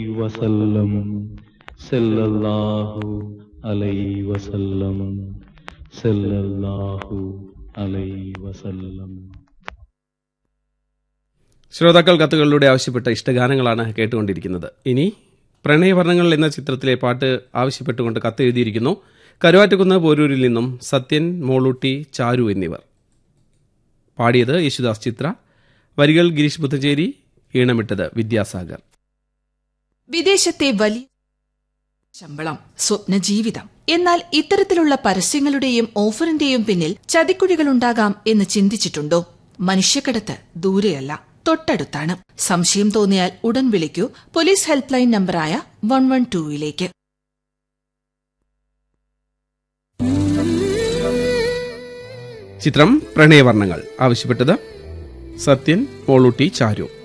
വസല്ലം സല്ലല്ലാഹു അലൈഹി വസല്ലം സല്ലല്ലാഹു അലൈഹി വസല്ലം ശ്രോതാക്കൾ കത്തുകളിലൂടെ ആവശ്യപ്പെട്ട ഇഷ്ടഗാനങ്ങളാണ് കേട്ടുകൊണ്ടിരിക്കുന്നത് ഇനി പ്രണയവർണ്ണങ്ങൾ എന്ന ചിത്രത്തിലെ പാട്ട് ആവശ്യപ്പെട്ടുകൊണ്ട് കത്ത് എഴുതിയിരിക്കുന്നു കരുവാറ്റക്കുന്ന് പോരൂരിൽ നിന്നും സത്യൻ മോളൂട്ടി ചാരു എന്നിവർ പാടിയത് യേശുദാസ് ചിത്ര വരികൾ ഗിരീഷ് ബുദ്ധചേരി ഈണമിട്ടത് വിദ്യാസാഗർ വിദേശത്തെ വലിയ ശമ്പളം സ്വപ്ന ജീവിതം എന്നാൽ ഇത്തരത്തിലുള്ള പരസ്യങ്ങളുടെയും ഓഫറിന്റെയും പിന്നിൽ ചതിക്കുഴികളുണ്ടാകാം എന്ന് ചിന്തിച്ചിട്ടുണ്ടോ മനുഷ്യക്കടത്ത് ദൂരെയല്ല തൊട്ടടുത്താണ് സംശയം തോന്നിയാൽ ഉടൻ വിളിക്കൂ പോലീസ് ഹെൽപ്പ് ലൈൻ നമ്പറായ വൺ വൺ ടൂയിലേക്ക് ചിത്രം പ്രണയവർണ്ണങ്ങൾ ആവശ്യപ്പെട്ടത് സത്യൻ മോളൂട്ടി ചാരു